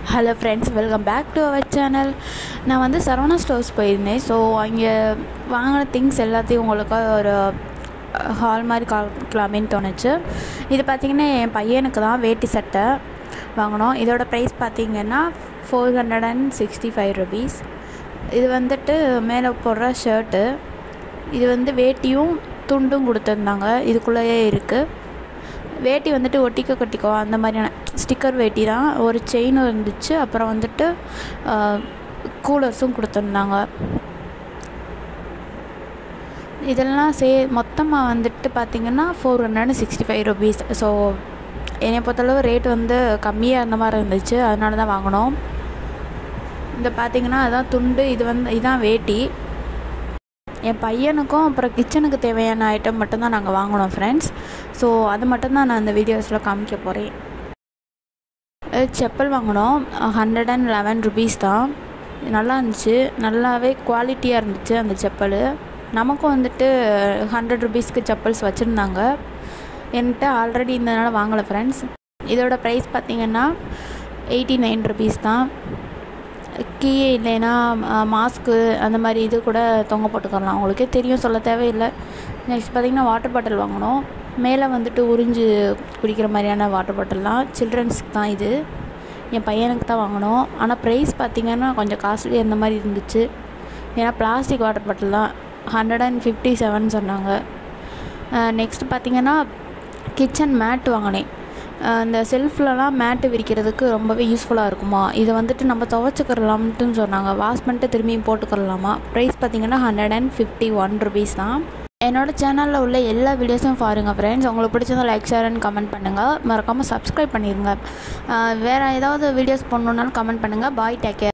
hello friends welcome back to our channel நான் வந்து Saravana stores போயிருந்தேன் ஸோ அங்கே வாங்கின திங்ஸ் எல்லாத்தையும் உங்களுக்கு ஒரு ஹால் மாதிரி காமிக்கலாமேன்னு தோணுச்சு இது பார்த்திங்கன்னா என் பையனுக்கு தான் வேட்டி சட்டை வாங்கினோம் இதோட ப்ரைஸ் பார்த்திங்கன்னா four hundred and sixty five rupees இது வந்துட்டு மேலே போடுற ஷர்ட்டு இது வந்து வேட்டியும் துண்டும் கொடுத்துருந்தாங்க இதுக்குள்ளேயே இருக்குது வேட்டி வந்துட்டு ஒட்டிக்க கொட்டிக்கோ அந்த மாதிரியான ஸ்டிக்கர் வேட்டி தான் ஒரு செயினும் இருந்துச்சு அப்புறம் வந்துட்டு கூலர்ஸும் கொடுத்துருந்தாங்க இதெல்லாம் சே மொத்தமாக வந்துட்டு பார்த்திங்கன்னா four hundred sixty five rupees so என்னை பொறுத்தளவு ரேட் வந்து கம்மியாக இருந்த மாதிரி இருந்துச்சு அதனால தான் வாங்கினோம் இந்த பார்த்திங்கன்னா அதான் துண்டு இது வந்து இதான் வேட்டி என் பையனுக்கும் அப்புறம் கிச்சனுக்கு தேவையான ஐட்டம் மட்டும்தான் நாங்கள் வாங்கினோம் ஃப்ரெண்ட்ஸ் ஸோ அது மட்டும்தான் நான் இந்த வீடியோஸில் காமிக்க போகிறேன் செப்பல் வாங்கினோம் ஹண்ட்ரட் அண்ட் லெவன் ருபீஸ் தான் நல்லா இருந்துச்சு நல்லாவே குவாலிட்டியாக இருந்துச்சு அந்த செப்பல் நமக்கும் வந்துட்டு ஹண்ட்ரட் ருபீஸ்க்கு செப்பல்ஸ் வச்சுருந்தாங்க என்கிட்ட ஆல்ரெடி இருந்ததுனால வாங்கலை ஃப்ரெண்ட்ஸ் இதோட ப்ரைஸ் பார்த்திங்கன்னா எயிட்டி நைன் ருபீஸ் தான் கீ இல்லைன்னா மாஸ்க்கு அந்த மாதிரி இது கூட தொங்க போட்டுக்கலாம் உங்களுக்கே தெரியும் சொல்ல தேவையில்லை நெக்ஸ்ட் பார்த்திங்கன்னா வாட்டர் பாட்டில் வாங்கினோம் மேலே வந்துட்டு உறிஞ்சு குடிக்கிற மாதிரியான வாட்டர் பாட்டில்லாம் சில்ட்ரன்ஸ்க்கு தான் இது என் பையனுக்கு தான் வாங்கினோம் ஆனால் ப்ரைஸ் பார்த்திங்கன்னா கொஞ்சம் காஸ்ட்லி அந்த மாதிரி இருந்துச்சு ஏன்னா பிளாஸ்டிக் வாட்டர் பாட்டில் தான் ஹண்ட்ரட் அண்ட் ஃபிஃப்டி செவன் சொன்னாங்க நெக்ஸ்ட் பார்த்திங்கன்னா கிச்சன் மேட் வாங்கினேன் இந்த செல்ஃப்லலாம் மேட்டு விரிக்கிறதுக்கு ரொம்பவே யூஸ்ஃபுல்லாக இருக்குமா இதை வந்துட்டு நம்ம துவைச்சிக்கிறலாம்ட்டு சொன்னாங்க வாஷ் பண்ணிட்டு திரும்பி போட்டுக்கிறலாமா ப்ரைஸ் பார்த்திங்கன்னா hundred and fifty one rupees தான் என்னோட சேனலில் உள்ள எல்லா வீடியோஸும் பாருங்கள் ஃப்ரெண்ட்ஸ் உங்களுக்கு பிடிச்சதா லைக் ஷேர் அண்ட் கமெண்ட் பண்ணுங்கள் மறக்காமல் சப்ஸ்கிரைப் பண்ணிடுங்க வேறு ஏதாவது வீடியோஸ் பண்ணணுன்னாலும் கமெண்ட் பண்ணுங்கள் பாய் டேக் கேர்